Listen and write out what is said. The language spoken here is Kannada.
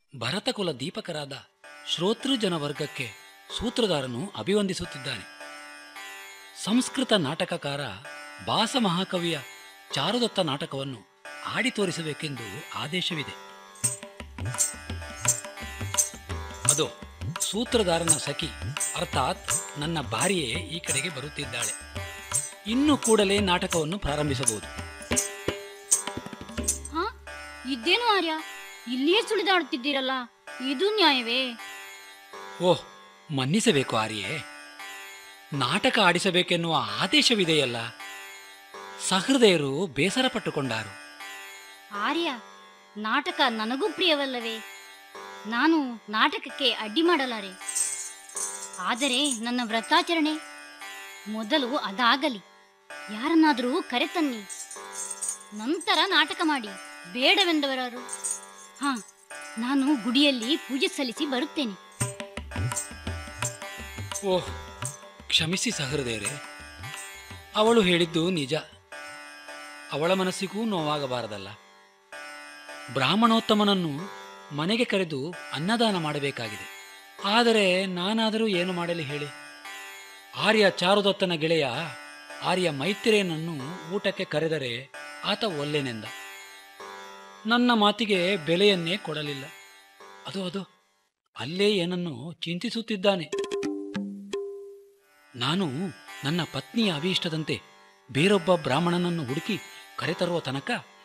ಭರತಕುಲ ದೀಪಕರಾದ ಶ್ರೋತೃಜನ ವರ್ಗಕ್ಕೆ ಸೂತ್ರಧಾರನು ಅಭಿವಂದಿಸುತ್ತಿದ್ದಾನೆ ಸಂಸ್ಕೃತ ನಾಟಕಕಾರ ಭಾಸ ಮಹಾಕವಿಯ ಚಾರುದತ್ತ ನಾಟಕವನ್ನು ಆಡಿ ತೋರಿಸಬೇಕೆಂದು ಆದೇಶವಿದೆ ಅದು ಸೂತ್ರಧಾರನ ಸಖಿ ಅರ್ಥಾತ್ ನನ್ನ ಭಾರ್ಯೆ ಈ ಕಡೆಗೆ ಬರುತ್ತಿದ್ದಾಳೆ ಇನ್ನು ಕೂಡಲೇ ನಾಟಕವನ್ನು ಪ್ರಾರಂಭಿಸಬಹುದು ಹಾ ಇದೇನು ಆರ್ಯ ಇಲ್ಲಿಯೇ ಸುಳಿದಾಡುತ್ತಿದ್ದೀರಲ್ಲ ಇದು ನ್ಯಾಯವೇ ಓಹ್ ಮನ್ನಿಸಬೇಕು ಆರ್ಯೆ ನಾಟಕ ಆಡಿಸಬೇಕೆನ್ನುವ ಆದೇಶವಿದೆಯಲ್ಲ ಸಹೃದಯರು ಬೇಸರ ಪಟ್ಟುಕೊಂಡಾರು ಆರ್ಯ ನಾಟಕ ನನಗೂ ಪ್ರಿಯವಲ್ಲವೇ ನಾನು ನಾಟಕಕ್ಕೆ ಅಡ್ಡಿ ಮಾಡಲಾರೆ ಆದರೆ ನನ್ನ ವ್ರತಾಚರಣೆ ಮೊದಲು ಅದಾಗಲಿ ಯಾರನ್ನಾದರೂ ಕರೆತನ್ನಿ ನಂತರ ನಾಟಕ ಮಾಡಿ ಬೇಡವೆಂದವರಾರು ಹಾ ನಾನು ಗುಡಿಯಲ್ಲಿ ಪೂಜೆ ಸಲ್ಲಿಸಿ ಬರುತ್ತೇನೆ ಓಹ್ ಕ್ಷಮಿಸಿ ಸಹೃದಯರೇ ಅವಳು ಹೇಳಿದ್ದು ನಿಜ ಅವಳ ಮನಸ್ಸಿಗೂ ನೋವಾಗಬಾರದಲ್ಲ ಬ್ರಾಹ್ಮಣೋತ್ತಮನನ್ನು ಮನೆಗೆ ಕರೆದು ಅನ್ನದಾನ ಮಾಡಬೇಕಾಗಿದೆ ಆದರೆ ನಾನಾದರೂ ಏನು ಮಾಡಲಿ ಹೇಳಿ ಆರ್ಯ ಚಾರುದತ್ತನ ಗೆಳೆಯ ಆರ್ಯ ಮೈತ್ರೇಯನನ್ನು ಊಟಕ್ಕೆ ಕರೆದರೆ ಆತ ಒಲ್ಲೆನೆಂದ ನನ್ನ ಮಾತಿಗೆ ಬೆಲೆಯನ್ನೇ ಕೊಡಲಿಲ್ಲ ಅದು ಅದು ಅಲ್ಲೇ ಏನನ್ನು ಚಿಂತಿಸುತ್ತಿದ್ದಾನೆ ನಾನು ನನ್ನ ಪತ್ನಿಯ ಅಭೀಷ್ಟದಂತೆ ಬೇರೊಬ್ಬ ಬ್ರಾಹ್ಮಣನನ್ನು ಹುಡುಕಿ ಕರೆತರುವ ತನಕ